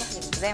زي ما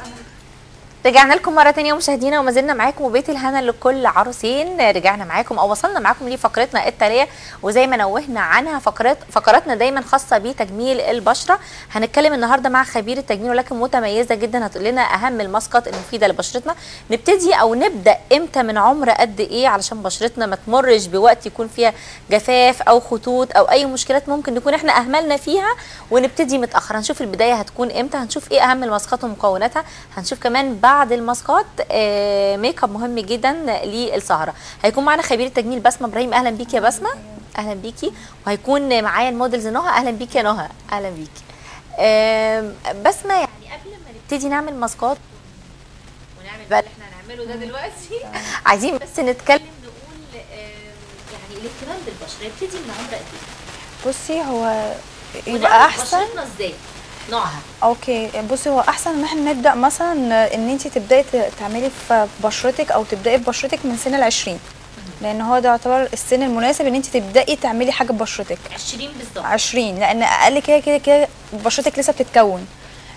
رجعنا لكم مرة تانية مشاهدينا وما زلنا معاكم وبيت الهنا لكل عروسين رجعنا معاكم او وصلنا معاكم لفقرتنا التالية وزي ما نوهنا عنها فقرات فقراتنا دايما خاصة بتجميل البشرة هنتكلم النهارده مع خبير التجميل ولكن متميزة جدا هتقول لنا اهم الماسكات المفيدة لبشرتنا نبتدي او نبدا امتى من عمر قد ايه علشان بشرتنا ما تمرش بوقت يكون فيها جفاف او خطوط او اي مشكلات ممكن نكون احنا اهملنا فيها ونبتدي متاخر هنشوف البدايه هتكون امتى هنشوف ايه اهم الماسكات ومكوناتها هنشوف كمان بعد الماسكات آه ميك اب مهم جدا للسهره هيكون معانا خبير التجميل بسمه ابراهيم اهلا بيكي يا بسمه اهلا بيكي وهيكون معايا المودلز نهى اهلا بيكي يا نهى اهلا بيكي آه بسمه يعني قبل ما نبتدي نعمل ماسكات ونعمل بقى اللي احنا هنعمله ده دلوقتي عايزين بس نتكلم نقول آه يعني الاهتمام بالبشره يبتدي من عمر قد ايه بصي هو ونعمل يبقى احسن بشرتنا ازاي نوعها اوكي بصي هو احسن ان احنا نبدا مثلا ان انت تبداي ت- تعملي في بشرتك او تبداي ببشرتك من سن العشرين لان هو ده يعتبر السن المناسب ان انت تبداي تعملي حاجه ببشرتك 20 بالظبط 20 لان اقل كده كده كده بشرتك لسه بتتكون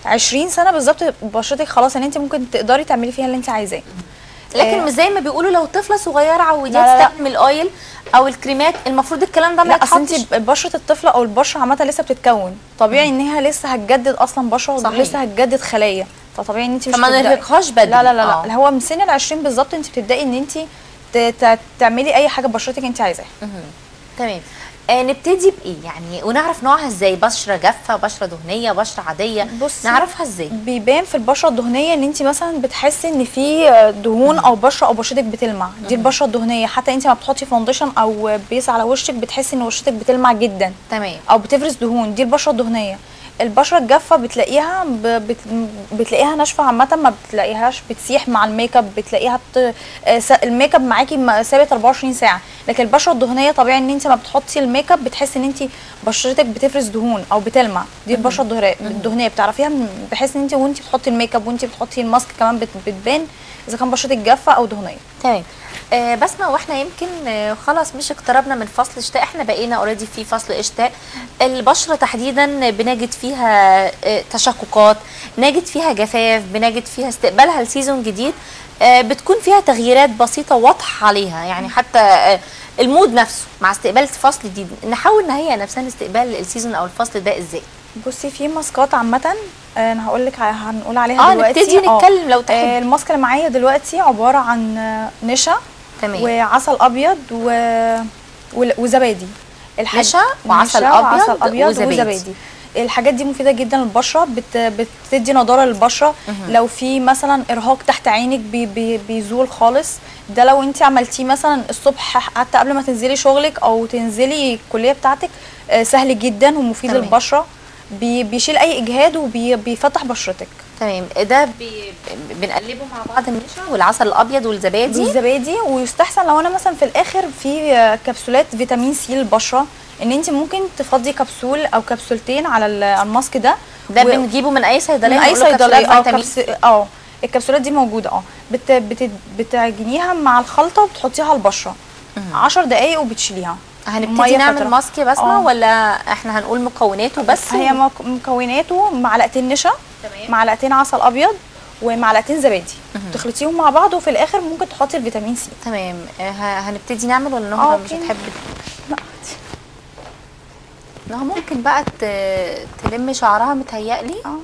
20 سنه بالظبط بشرتك خلاص ان انت ممكن تقدري تعملي فيها اللي انت عايزاه لكن آه. مش زي ما بيقولوا لو طفله صغيره عوديها لا، لا، لا. تستخدم الاويل او الكريمات المفروض الكلام ده ما لا اصل يتحطش انت بشره الطفله او البشره عامه لسه بتتكون طبيعي ان هي لسه هتجدد اصلا بشره صحيح. ولسه هتجدد خلايا فطبيعي ان انت مش فما هتبدأي. نرهقهاش بدري. لا لا لا, آه. لا. هو من سن ال 20 بالظبط انت بتبداي ان انت ت- ت- تعملي اي حاجه ببشرتك انت عايزاها تمام آه نبتدي بايه يعني ونعرف نوعها ازاي بشره جافه بشره دهنيه بشره عاديه بصي، نعرفها ازاي بيبان في البشره الدهنيه ان انت مثلا بتحسي ان في دهون او بشره او بشرتك بتلمع دي البشره الدهنيه حتى انت ما بتحطي فاونديشن او بيس على وشك بتحسي ان وشتك بتلمع جدا تمام او بتفرز دهون دي البشره الدهنيه البشره الجافه بتلاقيها ب... بت... بتلاقيها ناشفه عامه ما بتلاقيهاش بتسيح مع الميك اب بتلاقيها بت... آه، س- الميك اب معاكي م- ثابت 24 ساعه لكن البشره الدهنيه طبيعي ان انت ما بتحطي الميك اب بتحسي ان انت بشرتك بتفرز دهون او بتلمع دي البشره الدهنيه الدهنيه بتعرفيها من- بحيث ان انت وانت بتحطي الميك اب وانت بتحطي الماسك كمان بت... بتبان اذا كان بشرتك جافه او دهنيه تمام آه بسمة واحنا يمكن آه خلاص مش اقتربنا من فصل الشتاء احنا بقينا اوريدي في فصل الشتاء البشرة تحديدا بنجد فيها آه تشققات نجد فيها جفاف بنجد فيها استقبالها لسيزون جديد آه بتكون فيها تغييرات بسيطة واضحة عليها يعني حتى آه المود نفسه مع استقبال فصل جديد نحاول نهيئ نفسنا لاستقبال السيزون او الفصل ده ازاي بصي في ماسكات عامة آه، انا هقول لك هنقول عليها اه دلوقتي نبتدي آه. نتكلم لو آه، تحب الماسك اللي معايا دلوقتي عبارة عن آه، نشا تمام وعسل ابيض و... ول- وزبادي الحاج- نشا وعسل نشا أبيض وعسل ابيض وزبادي. وزبادي الحاجات دي مفيده جدا للبشره بت... بتدي نضاره للبشره لو في مثلا ارهاق تحت عينك بي... بي... بيزول خالص ده لو انت عملتيه مثلا الصبح حتى قبل ما تنزلي شغلك او تنزلي الكليه بتاعتك آه، سهل جدا ومفيد تمام. للبشره بي... بيشيل اي اجهاد وبيفتح بشرتك تمام ده بي بنقلبه مع بعض النشا والعسل الابيض والزبادي والزبادي ويستحسن لو انا مثلا في الاخر في آه، كبسولات فيتامين سي للبشره ان انت ممكن تفضي كبسول او كبسولتين على ال- الماسك ده ده و- بنجيبه من اي صيدليه من اي نقول له صيدليه كبسولات اه فيتامين كبس اه الكبسولات دي موجوده اه بت... بت... بتعجنيها مع الخلطه وبتحطيها على البشره 10 دقايق وبتشيليها هنبتدي مية نعمل فترة. ماسك يا بسمه آه. ولا احنا هنقول مكوناته بس هي مك- مكوناته معلقتين نشا تمام. معلقتين عسل ابيض ومعلقتين زبادي تخلطيهم مع بعض وفي الاخر ممكن تحطي الفيتامين سي تمام آه، ه- هنبتدي نعمل ولا آه، نهى مش أوكي. هتحب لا نهى ممكن بقى ت- تلم شعرها متهيألي اه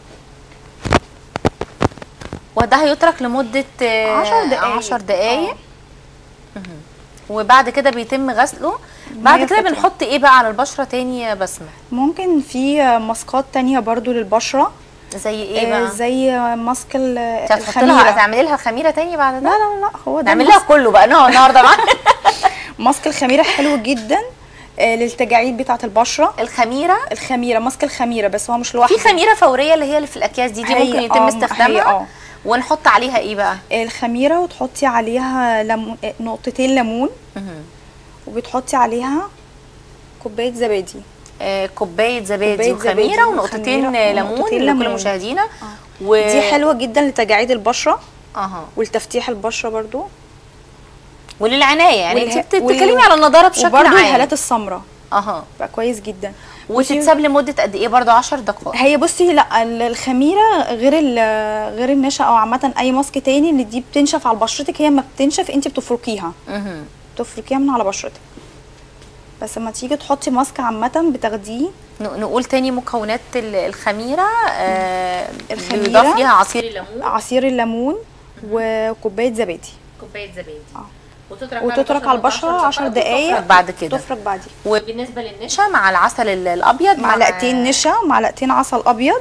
وده هيترك لمده آه، 10 دقايق 10 دقايق آه. مهم. وبعد كده بيتم غسله بعد مية كده فترة. بنحط ايه بقى على البشره تاني يا بسمه ممكن في ماسكات تانية برضو للبشرة زي ايه آه، بقى زي ماسك ال- انت هتحط لها الخميرة تعملي لها خميره تاني بعد لا ده لا لا هو ده نعمل لها الماسك- كله بقى نهى النهارده معانا ماسك الخميرة حلو جدا آه، للتجاعيد بتاعة البشرة الخميره الخميرة ماسك الخميرة بس هو مش لوحده في خميره فوريه اللي هي اللي في الاكياس دي دي هي- ممكن يتم آه، هي استخدامها آه. ونحط عليها ايه بقى الخميرة وتحطي عليها ليمون آه، نقطتين ليمون وبتحطي عليها كوباية زبادي آه، كوبايه زبادي كوباية وخميره زبادي ونقطتين وخميرة ليمون ونقطتين لكل ليمون. مشاهدينا و... دي حلوة جدا لتجاعيد البشرة اها ولتفتيح البشرة برضو وللعنايه يعني والها- انت وال- بتتكلمي على النضاره بشكل وبرضو عام الهالات السمراء اها بقى كويس جدا وتتساب لمده قد ايه برضو 10 دقائق هي بصي لا ال- الخميره غير ال- غير النشا او عامه اي ماسك تاني اللي دي بتنشف على بشرتك هي ما بتنشف انت بتفركيها مهم. بتفركيها من على بشرتك بس لما تيجي تحطي ماسك عامه بتاخديه ن- نقول تاني مكونات ال- الخميره آه الخميرة. بيضاف ليها عصير الليمون عصير الليمون وكوبايه زبادي كوبايه زبادي اه وتترك وتترك على البشره 10 دقائق بعد كده تفرك بعدين وبالنسبه للنشا مع العسل ال- الابيض مع- معلقتين نشا ومعلقتين عسل ابيض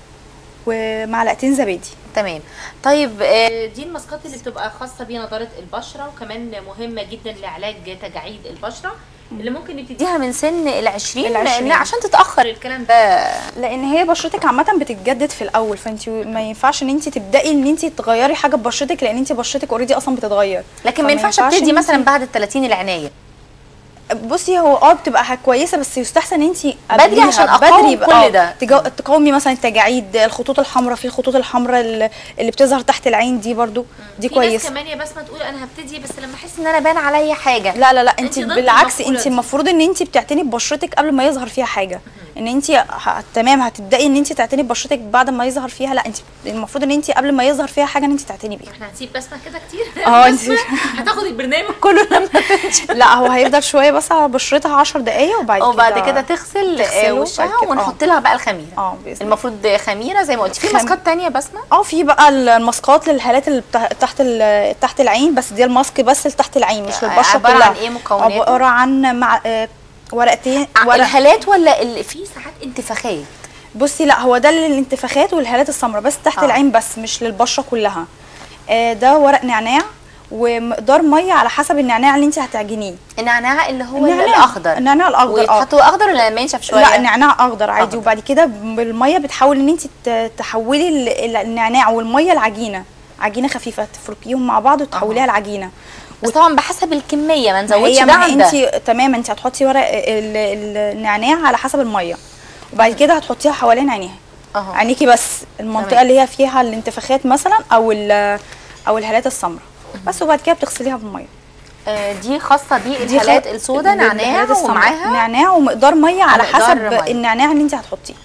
ومعلقتين زبادي تمام طيب آه، دي الماسكات اللي بتبقى خاصه بنضاره البشره وكمان مهمه جدا لعلاج تجاعيد البشره اللي ممكن نبتديها من سن العشرين العشرين. لان عشان تتاخر الكلام ده لان هي بشرتك عامه بتتجدد في الاول فانت ما ينفعش ان انت تبداي ان انت تغيري حاجه ببشرتك لان انت بشرتك اوريدي اصلا بتتغير لكن ما فما ينفعش ينفعش ابتدي إن مثلا انتي- بعد ال 30 العنايه بصي هو اه بتبقى حاجة كويسه بس يستحسن ان انت بدري عشان أقاوم كل ده. تقاومي مثلا التجاعيد الخطوط الحمراء في الخطوط الحمراء اللي اللي بتظهر تحت العين دي برضو دي في ناس كويسه كمان يا بسمه تقول انا هبتدي بس لما احس ان انا بان عليا حاجه لا لا لا أنتِ انت ضد بالعكس المقولة انت دي. المفروض ان انت بتعتني ببشرتك قبل ما يظهر فيها حاجه ان انت ه... تمام هتبداي ان انت تعتني ببشرتك بعد ما يظهر فيها لا انت المفروض ان انت قبل ما يظهر فيها حاجه ان انت تعتني بيها احنا هنسيب بسمه كده كتير اه، بسمة انت- هتاخد البرنامج كله لما تنشف لا هو هيفضل شويه بس على بشرتها 10 دقايق وبعد كده وبعد كده تغسل آه، تغسله وشها وبعد كده- ونحط لها بقى الخميره اه باذن الله المفروض خميره زي ما قلت في خم- ماسكات تانية بسمه اه في بقى الماسكات للهالات اللي بتاع- تحت ال- تحت العين بس دي الماسك بس اللي تحت العين مش للبشره عبارة كلها عن ايه مكوناته؟ عباره عن مع آه، ورقتين ورق الهالات ولا اللي في ساعات انتفاخات بصي لا هو ده للانتفاخات والهالات السمراء بس تحت آه. العين بس مش للبشره كلها آه، ده ورق نعناع ومقدار ميه على حسب النعناع اللي انت هتعجنيه النعناع اللي هو النعناع- الاخضر النعناع الاخضر اه ويتحط اخضر ولا لما ينشف شويه لا نعناع اخضر عادي أخضر. وبعد كده بالميه بتحاول ان انت ت- تحولي ال- ال- النعناع والميه لعجينه عجينه خفيفه تفركيهم مع بعض وتحوليها لعجينه بس طبعا بحسب الكميه ما نزودش هي ده ما عن ده انت تمام انت هتحطي ورق ال- ال- النعناع على حسب الميه وبعد كده هتحطيها حوالين عينيها اهو عينيكي بس المنطقه تمام. اللي هي فيها الانتفاخات مثلا او ال- او الهالات السمراء بس وبعد كده بتغسليها بالميه آه، دي خاصه دي بالهالات خ- السوداء نعناع بالهالات السمراء. ومعاها نعناع ومقدار ميه على مقدار حسب مية. النعناع اللي انت هتحطيه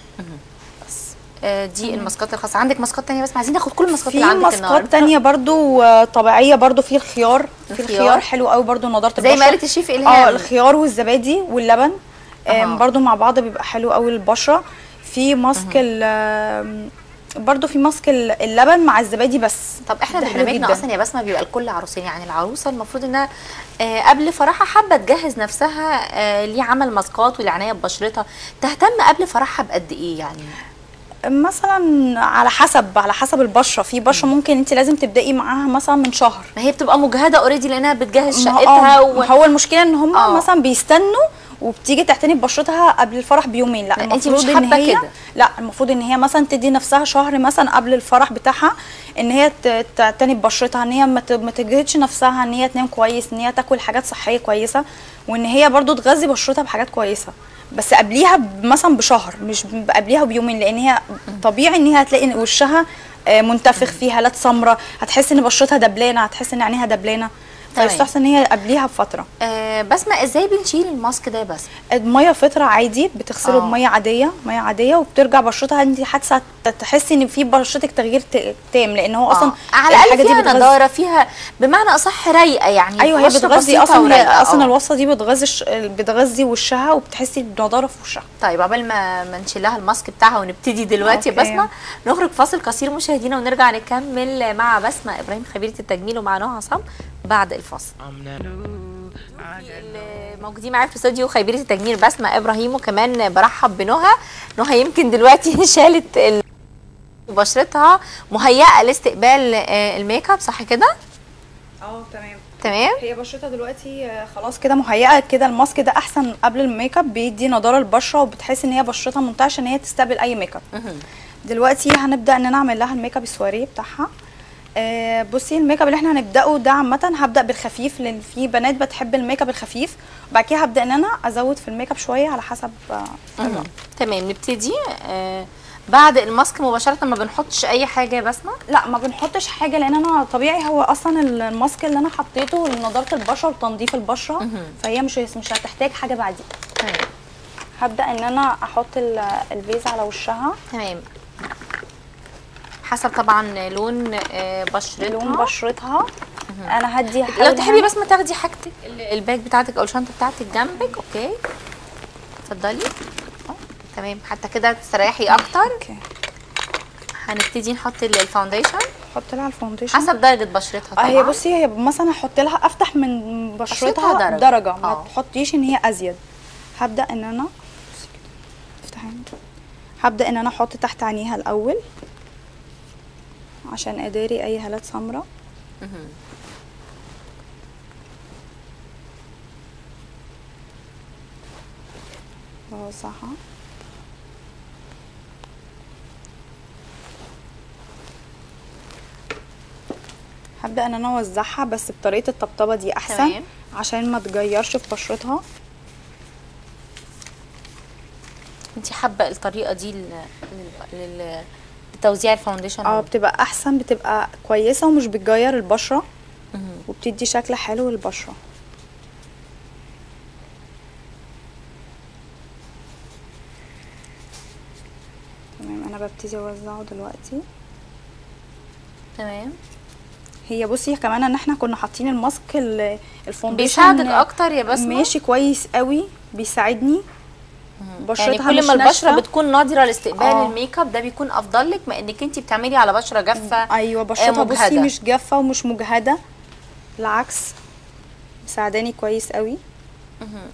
آه، دي الماسكات الخاصه عندك ماسكات تانية بس عايزين ناخد كل الماسكات في اللي عندك ماسكات النهارده تانية برضو آه، طبيعية برضو في الخيار في الخيار. الخيار حلو قوي برضو نضارة زي ما البشرة قالت الشيف اه الهام الخيار والزبادي واللبن أها. آم، برضو مع بعض بيبقى حلو قوي للبشرة في ماسك ال آم، برضو في ماسك ال- اللبن مع الزبادي بس طب احنا ده حلو برنامجنا جدا. اصلا يا بسمه بيبقى لكل عروسين يعني العروسه المفروض انها آه، قبل فرحها حابه تجهز نفسها آه، لعمل ماسكات والعنايه ببشرتها تهتم قبل فرحها بقد ايه يعني مثلا على حسب على حسب البشرة في بشرة ممكن انت لازم تبدأي معاها مثلا من شهر ما هي بتبقى مجهده اوريدي لانها بتجهز ما هو- شقتها آه، و... ما هو المشكلة ان هم آه. مثلا بيستنوا وبتيجي تعتني ببشرتها قبل الفرح بيومين لا لا، انتي المفروض مش ان حابة هي كده. لا المفروض ان هي مثلا تدي نفسها شهر مثلا قبل الفرح بتاعها ان هي ت- تعتني ببشرتها ان هي ما ت- ما تجهدش نفسها ان هي تنام كويس ان هي تاكل حاجات صحيه كويسه وان هي برضو تغذي بشرتها بحاجات كويسه بس قبليها ب- مثلا بشهر مش ب- قبليها بيومين لان هي طبيعي ان هي هتلاقي إن وشها آه، منتفخ فيه هالات سمراء هتحس ان بشرتها دبلانه هتحس ان عينيها دبلانه تمام. فيستحسن ان هي قبليها بفتره آه بسمه ازاي بنشيل الماسك ده بس الميه فتره عادي بتغسله آه. بميه عاديه ميه عاديه وبترجع بشرتها انت حاسه تحسي ان في بشرتك تغيير ت- تام لان هو اصلا آه. على الاقل الحاجة فيها بتغذي- نضاره فيها بمعنى اصح رايقه يعني ايوه هي بشرة بتغذي بسيطة اصلا هي ورايقة. اصلا آه. الوصفه دي بتغذي الش- بتغذي وشها وبتحسي بنضاره في وشها طيب قبل ما ما نشيل لها الماسك بتاعها ونبتدي دلوقتي يا أوكي. بسمه نخرج فاصل قصير مشاهدينا ونرجع نكمل مع بسمه ابراهيم خبيره التجميل ومع نهى عصام بعد الفاصل I'm not I got موجودين معايا في الاستوديو خبيره التجميل بسمه ابراهيم وكمان برحب بنهى نهى يمكن دلوقتي شالت ال- بشرتها مهيئه لاستقبال آه، الميك اب صح كده اه تمام تمام هي بشرتها دلوقتي آه، خلاص كده مهيئه كده الماسك ده احسن قبل الميك اب بيدي نضاره للبشره وبتحس ان هي بشرتها منتعشه ان هي تستقبل اي ميك اب مهم. دلوقتي هنبدا ان نعمل لها الميك اب السواريه بتاعها آه بصي الميك اب اللي احنا هنبداه ده عامه هبدا بالخفيف لان في بنات بتحب الميك اب الخفيف وبعد كده هبدا ان انا ازود في الميك اب شويه على حسب آه مهم. تمام نبتدي آه بعد الماسك مباشره ما بنحطش اي حاجه يا بسمه لا ما بنحطش حاجه لان انا طبيعي هو اصلا الماسك اللي انا حطيته لنضاره البشره وتنظيف البشره مهم. فهي مش مش هتحتاج حاجه بعدين تمام هبدا ان انا احط ال- البيز على وشها تمام حسب طبعا لون آه، بشرتها لون بشرتها انا هدي لو هحاول تحبي إن بس ما تاخدي حاجتك ال- الباج بتاعتك او الشنطه بتاعتك جنبك اوكي اتفضلي أهو، تمام حتى كده تستريحي اكتر أنا- اوكي هنبتدي نحط ال- الفاونديشن احط لها الفونديشن حسب درجه بشرتها اه طبعا هي بصي هي مثلا احط لها افتح من بشرتها بشرتها درجة. درجه, درجة. ما اه. تحطيش ان هي ازيد هبدا ان انا بصي كده. افتحي انت. هبدا ان انا احط تحت عينيها الاول عشان اداري اي هالات سمراء مهم. بوزعها هبدا ان انا اوزعها بس بطريقه الطبطبه دي احسن تمام. عشان ما تجيرش في بشرتها انت حابه الطريقه دي لل... لل... لل... لتوزيع الفاونديشن اه بتبقى احسن بتبقى كويسه ومش بتجير البشره مهم. وبتدي شكل حلو للبشره تمام انا ببتدي اوزعه دلوقتي تمام هي بصي كمان ان احنا كنا حاطين الماسك ال- الفونديشن بيساعدك اكتر يا بسمه ماشي كويس قوي بيساعدني بشرتها يعني كل مش ما البشره ناشفة. بتكون ناضره لاستقبال اه. الميك اب ده بيكون افضل لك ما انك انت بتعملي على بشره جافه ايوه بشرتها بصي مجهدة. مش جافه ومش مجهده بالعكس مساعداني كويس قوي مهم.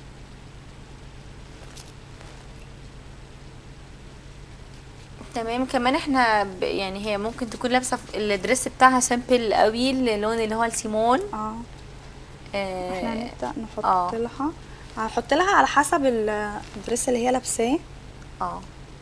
تمام كمان احنا ب... يعني هي ممكن تكون لابسه ف- الدريس بتاعها سامبل قوي اللون اللي هو السيمون اه احنا آه نبدا نحط اه. لها هحط لها على حسب ال- الدريس اللي هي لابساه اه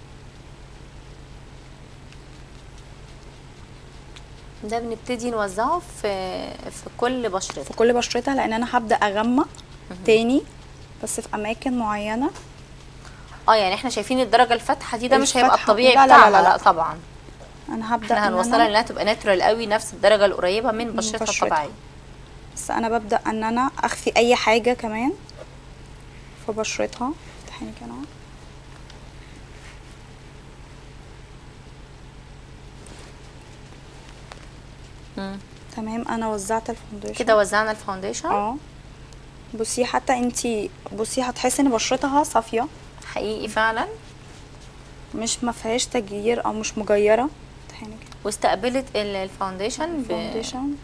ده بنبتدي نوزعه في في كل بشرتها في كل بشرتها لان انا هبدا اغمق تاني بس في اماكن معينه اه يعني احنا شايفين الدرجه الفاتحه دي ده مش هيبقى الفاتحة- الطبيعي لا لا لا بتاعها لا لا, لا. طبعا انا هبدا احنا إن هنوصلها أنا- انها تبقى ناترال قوي نفس الدرجه القريبه من بشرتها بشرتها. الطبيعيه بس انا ببدا ان انا اخفي اي حاجه كمان في بشرتها افتحيني كده مم. تمام انا وزعت الفونديشن كده وزعنا الفاونديشن اه بصي حتى انتي بصي هتحسي ان بشرتها صافيه حقيقي فعلا مش ما فيهاش تجيير او مش مجيره افتحيني كده واستقبلت ال- الفاونديشن ب- فونديشن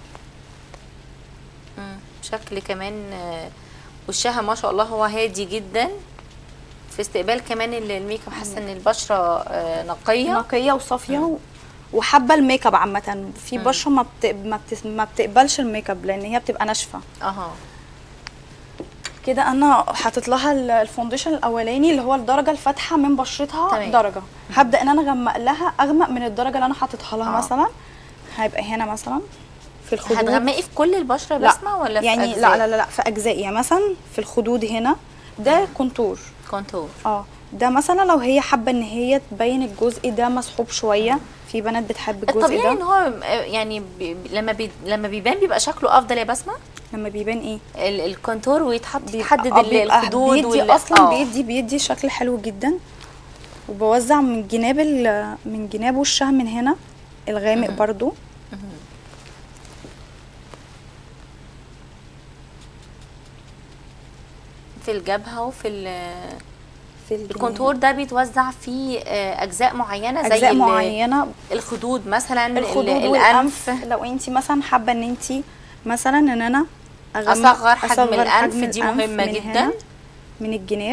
مم. شكل كمان آه، وشها ما شاء الله هو هادي جدا في استقبال كمان ال- الميك اب حاسه ان البشره آه، نقيه نقيه وصافيه و... وحابه الميك اب عامه في بشره ما بت... ما, بت... ما بتقبلش الميك اب لان هي بتبقى ناشفه اها كده انا حاطط لها ال- الفونديشن الاولاني اللي هو الدرجه الفاتحه من بشرتها تمام. درجه هبدا ان انا اغمق لها اغمق من الدرجه اللي انا حاططها لها آه. مثلا هيبقى هنا مثلا في الخدود هتغمقي في كل البشره لا بسمه ولا في يعني أجزاء؟ لا لا لا لا في اجزاء يعني مثلا في الخدود هنا ده كونتور كونتور اه ده مثلا لو هي حابه ان هي تبين الجزء ده مسحوب شويه في بنات بتحب الجزء الطبيعي ان ده هو آه، يعني بي لما بي لما بيبان بيبقى شكله افضل يا بسمه لما بيبان ايه ال- الكونتور ويتحط بيبقى- يتحدد آه، ال- بيبقى الخدود بيدي وال- اصلا آه. بيدي بيدي شكل حلو جدا وبوزع من جناب ال- من جناب وشها من هنا الغامق برضو في الجبهه وفي ال- في الجناب. الكونتور ده بيتوزع في آه، اجزاء معينه زي اجزاء ال- معينه الخدود مثلا ال- الخدود الانف والانف لو انت مثلا حابه ان انت مثلا ان انا أغمق- اصغر حجم أصغر الانف حجم دي الأنف مهمه من جدا هنا، من الجناب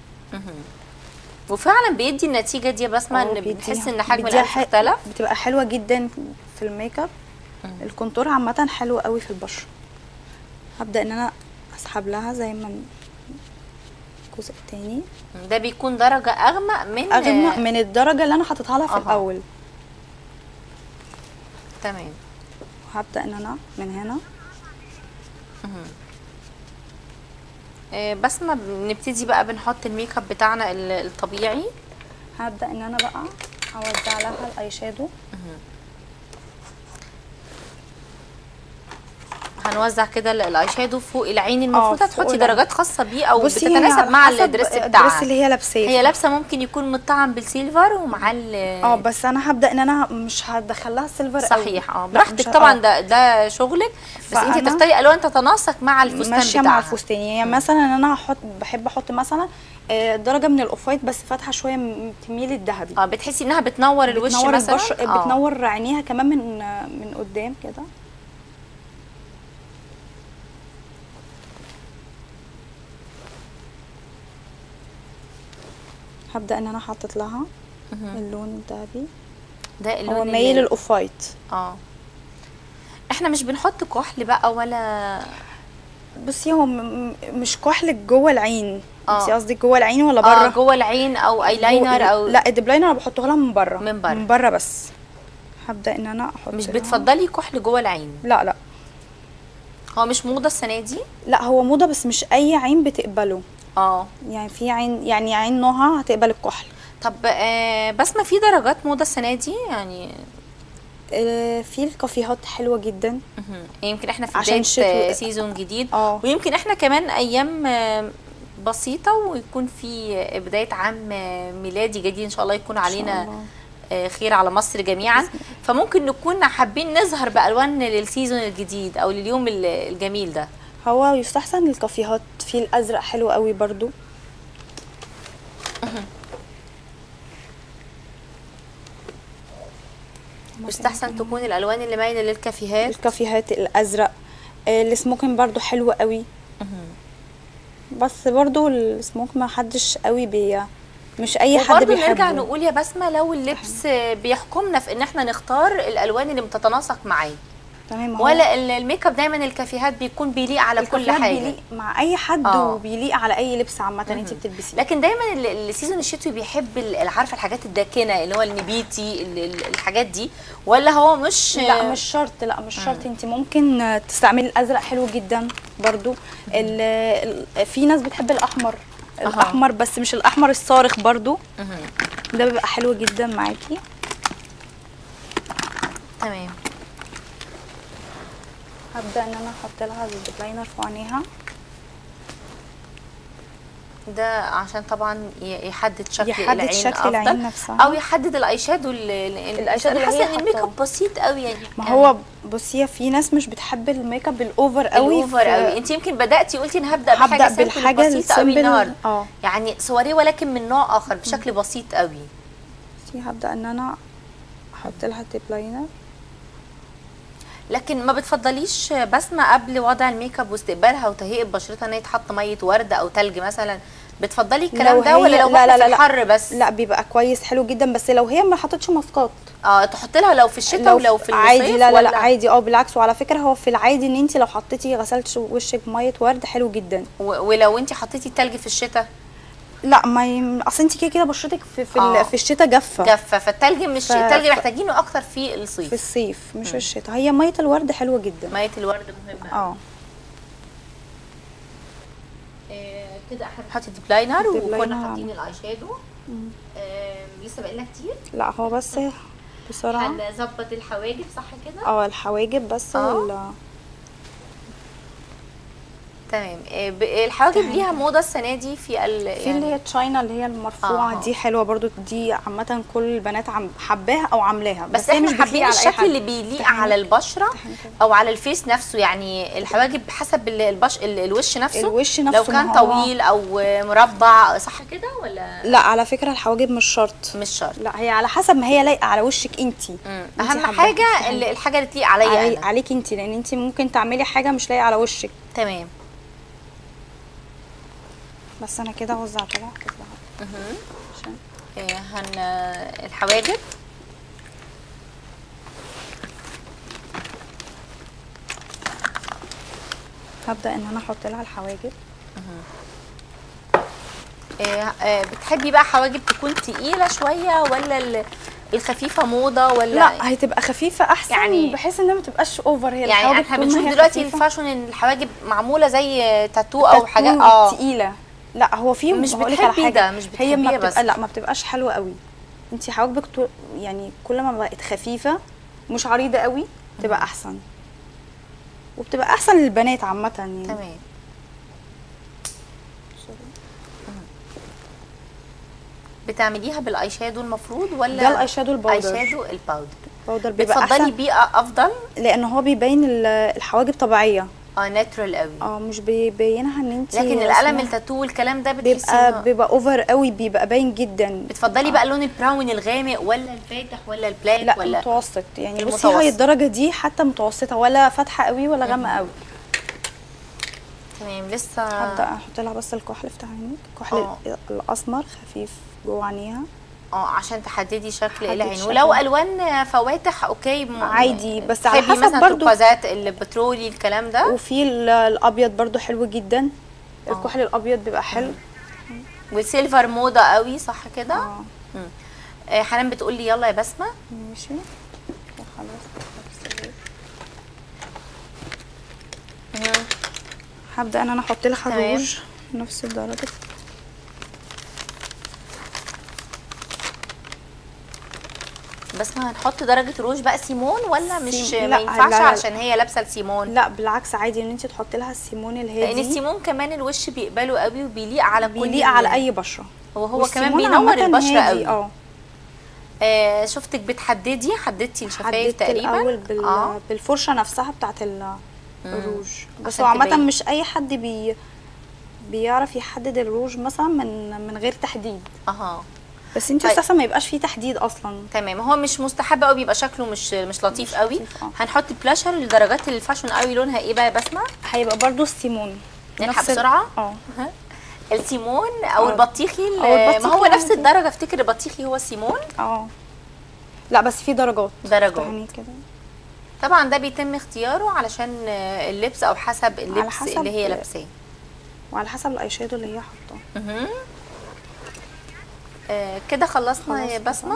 وفعلا بيدي النتيجه دي يا بسمه اه ان بيديها- بتحس ان حجم بيديها الانف ح- اختلف بتبقى حلوه جدا في الميك اب الكونتور عامه حلو قوي في البشره هبدا ان انا اسحب لها زي ما الجزء التاني ده بيكون درجه اغمق من اغمق من الدرجه اللي انا حاططها لها في أها. الاول تمام هبدا ان انا من هنا آه، بسمه بنبتدي بقى بنحط الميك اب بتاعنا ال- الطبيعي هبدا ان انا بقى اوزع لها الاي شادو هنوزع كده ال- الاي شادو فوق العين المفروض فوق هتحطي العين. درجات خاصه بيه او بصي هي بتتناسب على مع حسب الدريس الدريس بتاعها اللي هي لابساه هي لابسه ممكن يكون متطعم بالسيلفر ومع ال اه بس انا هبدا ان انا مش هدخلها سيلفر قوي. صحيح اه لا، براحتك مش- طبعا آه. ده ده شغلك بس انت فأنا تختاري الوان تتناسق مع الفستان ماشيه بتاعها مع الفستان يعني مثلا ان انا هحط بحب احط مثلا آه، درجه من الاوف وايت بس فاتحه شويه م- تميل الذهبي اه بتحسي انها بتنور الوش بتنور مثلا البش... آه. بتنور عينيها كمان من آه، من قدام كده هبدا ان انا حاطط لها اللون الذهبي ده اللون هو اللي- مايل الاوف وايت اه احنا مش بنحط كحل بقى ولا بصي هو م- م- مش كحل جوه العين آه. بصي قصدي جوه العين ولا اه بره جوه العين او ايلاينر او لا الدبلاينر انا بحطه لها من بره من بره. من بره بس هبدا ان انا احط مش لها- بتفضلي كحل جوه العين لا لا هو مش موضه السنه دي لا هو موضه بس مش اي عين بتقبله اه يعني في عين يعني عين نوعها هتقبل الكحل طب آه بسمة في درجات موضه السنه دي يعني آه، في الكافيهات حلوه جدا مهم. يمكن احنا في عشان بدايه شتوي. آه، سيزون جديد اه. ويمكن احنا كمان ايام آه، بسيطه ويكون في آه، بدايه عام آه، ميلادي جديد ان شاء الله يكون علينا الله. آه، خير على مصر جميعا فممكن نكون حابين نظهر بالوان للسيزون الجديد او لليوم ال- الجميل ده هو يستحسن الكافيهات في الازرق حلو قوي برضو يستحسن تكون الالوان اللي مايله للكافيهات الكافيهات الازرق آه، السموكن برضو حلو قوي بس برضو السموك ما حدش قوي بي مش اي حد وبرضه بيحبه نرجع نقول يا بسمه لو اللبس بيحكمنا في ان احنا نختار الالوان اللي متتناسق معاه تمام هو ولا ال- الميك اب دايما الكافيهات بيكون بيليق على كل الكافيهات حاجه بيليق مع اي حد آه. وبيليق على اي لبس عامه انت بتلبسيه لكن دايما ال- السيزون الشتوي بيحب ال- عارفه الحاجات الداكنه اللي هو النبيتي ال- ال- الحاجات دي ولا هو مش لا مش شرط لا مش شرط انت ممكن آه، تستعملي الازرق حلو جدا برضو ال ال في ناس بتحب الاحمر الاحمر بس مش الاحمر الصارخ برضو ده بيبقى حلو جدا معاكي تمام هبدا ان انا احط لها الديبلاينر في عينيها ده عشان طبعا ي- يحدد شكل يحدد العين شكل أفضل العين نفسها. او يحدد الاي شادو الآي شادو انا اللي حاسه هي ان الميك اب حاطاه. بسيط قوي يعني ما هو بصي في ناس مش بتحب الميك اب الاوفر قوي الاوفر في- قوي انت يمكن بداتي قلتي انا هبدا هبدأ بحاجه simple بالحاجة بسيطه قوي السيمبل. النهارده اه. يعني صوريه ولكن من نوع اخر بشكل بسيط قوي بصي هبدا ان انا احط لها الديبلاينر لكن ما بتفضليش بسمه قبل وضع الميك اب واستقبالها وتهيئه بشرتها ان هي تحط ميه ورد او تلج مثلا بتفضلي الكلام لو ده ولا هي- لو لا احنا لا في لا لا. الحر بس لا بيبقى كويس حلو جدا بس لو هي ما حطتش ماسكات اه تحط لها لو في الشتاء ولو في الصيف عادي لا لا ولا لا عادي اه بالعكس وعلى فكره هو في العادي ان انت لو حطيتي غسلت وشك بميه ورد حلو جدا و- ولو انت حطيتي التلج في الشتاء لا ما ي... اصل انت كده كده بشرتك في في, آه. ال... في الشتاء جافه جافه فالتلج مش ف- التلج ف- محتاجينه اكتر في في الصيف الصيف مش في الشتاء هي ميه الورد حلوه جدا ميه الورد مهمه اه آه، كده احنا بنحط الديبلاينر الديبلاينر وكنا عم- حاطين الاي شادو آه، لسه بقى لنا كتير لا هو بس بسرعه هنظبط الحواجب صح كده اه الحواجب بس آه. وال... تمام آه، ب- الحواجب ليها موضه السنه دي في ال في اللي هي تشاينا اللي هي المرفوعه آه. دي حلوه برضو دي عامه كل البنات عم حباها او عاملاها بس, هي احنا مش حابين بتليق على أي الشكل حد. اللي بيليق تحمي- على البشره تحمي كده. او على الفيس نفسه يعني الحواجب حسب ال- البش ال- الوش نفسه الوش لو نفسه كان ما هو- طويل او مربع صح كده ولا لا على فكره الحواجب مش شرط مش شرط لا هي على حسب ما هي لايقه على وشك انت مم. اهم حاجه ال- الحاجه اللي تليق عليا علي انا عليك انت لان انت ممكن تعملي حاجه مش لايقه على وشك تمام بس انا كده وزعت لها كده عشان آه، هن الحواجب هبدا ان انا احط لها الحواجب آه، آه، بتحبي بقى حواجب تكون تقيله شويه ولا ال- الخفيفه موضه ولا لا هتبقى خفيفه احسن يعني- يعني بحيث انها ما تبقاش اوفر هي يعني الحواجب احنا طول ما بنشوف هي دلوقتي خفيفة. الفاشون ان الحواجب معموله زي تاتو او حاجات تاتو اه تقيله لا هو في مش هقولك على بتحبي حاجة. ده، مش هي ما بتحبيها بتبقى بس. لا ما بتبقاش حلوه قوي انت حواجبك طول يعني كل ما بقت خفيفه مش عريضه قوي تبقى احسن وبتبقى احسن للبنات عامه يعني تمام بتعمليها بالاي شادو المفروض ولا ده الاي شادو اي الباودر شادو الباودر الباودر بيبقى بتفضلي احسن بيه افضل لان هو بيبين ال- الحواجب طبيعيه اه ناترال قوي اه مش بيبينها ان انت لكن القلم التاتو والكلام ده بتحسي بيبقى إنه- بيبقى اوفر قوي بيبقى باين جدا بتفضلي بقى اللون البراون الغامق ولا الفاتح ولا البلاك لا ولا متوسط يعني بصي المتوسط. هي الدرجه دي حتى متوسطه ولا فاتحه قوي ولا غامقه قوي تمام لسه هبدا احط لها بس الكحل بتاع عينيك الكحل آه. الاسمر خفيف جوه عينيها اه عشان تحددي شكل تحدد العين شكل. ولو الوان فواتح اوكي م- عادي، بس على تحبي حسب مثلا برضو- تركوازات البترولي الكلام ده وفي ال- الابيض برضو حلو جدا آه. الكحل الابيض بيبقى حلو والسيلفر موضه قوي صح كده اه آه، حنان بتقول لي يلا يا بسمه ماشي خلاص هبدا ان انا احط لها تمام. روج نفس الدرجه بسمه هنحط درجه روج بقى سيمون ولا مش سيم- ما لا، ينفعش لا، لا. عشان هي لابسه السيمون لا بالعكس عادي ان انت تحطي لها السيمون لان الهادي السيمون كمان الوش بيقبله قوي وبيليق على كل بيليق على اي بشره هو هو والسيمون كمان بينور عامةً البشره هادي، قوي اه آه شفتك بتحددي حددتي الشفايف حددت تقريبا الاول بال... اه بالفرشه نفسها بتاعت ال- الروج بس عشان هو عامه تبين. مش اي حد بي بيعرف يحدد الروج مثلا من من غير تحديد اها بس انت طيب. اساسا ما يبقاش فيه تحديد اصلا تمام هو مش مستحب قوي بيبقى شكله مش مش لطيف مش قوي لطيف، اه. هنحط بلاشر لدرجات الفاشون قوي لونها ايه بقى يا بسمه هيبقى برضو السيمون نلحق نفس ال- بسرعة؟ اه السيمون او اه. البطيخي ال- أو البطيخي ما هو نفس عادي. الدرجه افتكر البطيخي هو السيمون اه لا بس في درجات درجات. يعني كده طبعا ده بيتم اختياره علشان آه، اللبس او حسب اللبس حسب- اللي هي لابساه وعلى حسب الاي شادو اللي هي حاطاه مهم. آه، كده خلصنا خلاص يا كده. بسمه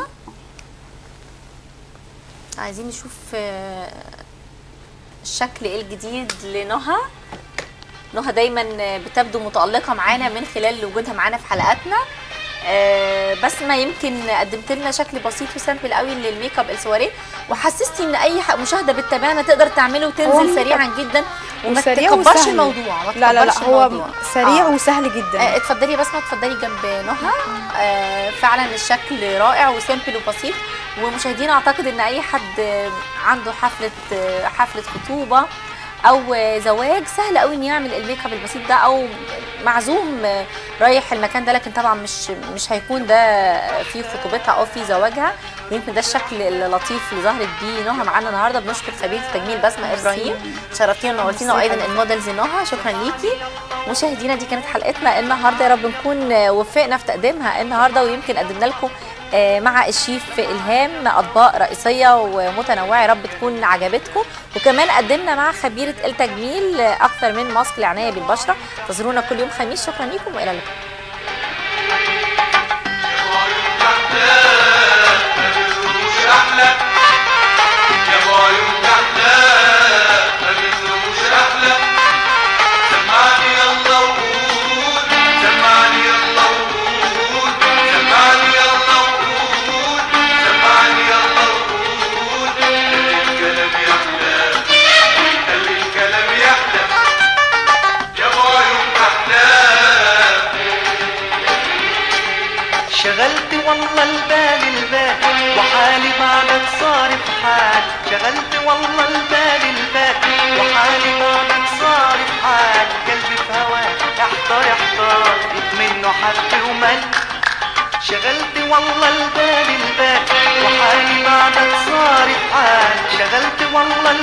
عايزين نشوف آه، الشكل ايه الجديد لنهى نهى دايما بتبدو متألقة معانا من خلال وجودها معانا في حلقاتنا آه، بس ما يمكن قدمت لنا شكل بسيط وسامبل قوي للميك اب السواريه وحسستي ان اي ح- مشاهده بتتابعنا تقدر تعمله هو وتنزل ميك اب سريعا جدا وما وسريع تكبرش وسهل. الموضوع ما لا لا لا تكبرش هو الموضوع. سريع آه. وسهل جدا آه، اتفضلي بس ما اتفضلي جنب نهى آه فعلا الشكل رائع وسيمبل وبسيط ومشاهدينا اعتقد ان اي حد آه، عنده حفله آه، حفله خطوبه او آه، زواج سهل قوي انه يعمل الميك اب البسيط ده او معزوم آه، رايح المكان ده لكن طبعا مش مش هيكون ده في خطوبتها او في زواجها ويمكن ده الشكل اللطيف اللي ظهرت بيه نهى معانا النهارده بنشكر خبيره التجميل بسمه ابراهيم شرفتينا ونورتينا ميرسي وايضا المودلز نهى شكرا ليكي مشاهدينا دي كانت حلقتنا النهارده يا رب نكون آه، وفقنا في تقديمها النهارده ويمكن قدمنا لكم آه، مع الشيف الهام اطباق رئيسيه ومتنوعه يا رب تكون عجبتكم وكمان قدمنا مع خبيره التجميل آه، اكثر من ماسك للعنايه بالبشره انتظرونا كل يوم خميس شكرا لكم والى اللقاء مش احلى يا بعيون احلى ما مش احلى سمعني يلا وقول سمعني يلا وقول سمعني يلا وقول سمعني يلا وقول خلي الكلام يحلى خلي الكلام يحلى يا بعيون احلى شغلت والله البال البال وحالي بعدك صارف حال شغلت والله البال البال وحالي بعدك صارف حال قلبي في هواك احتار احتار منه حب ومل شغلت والله البال البال وحالي بعدك صارف حال شغلت والله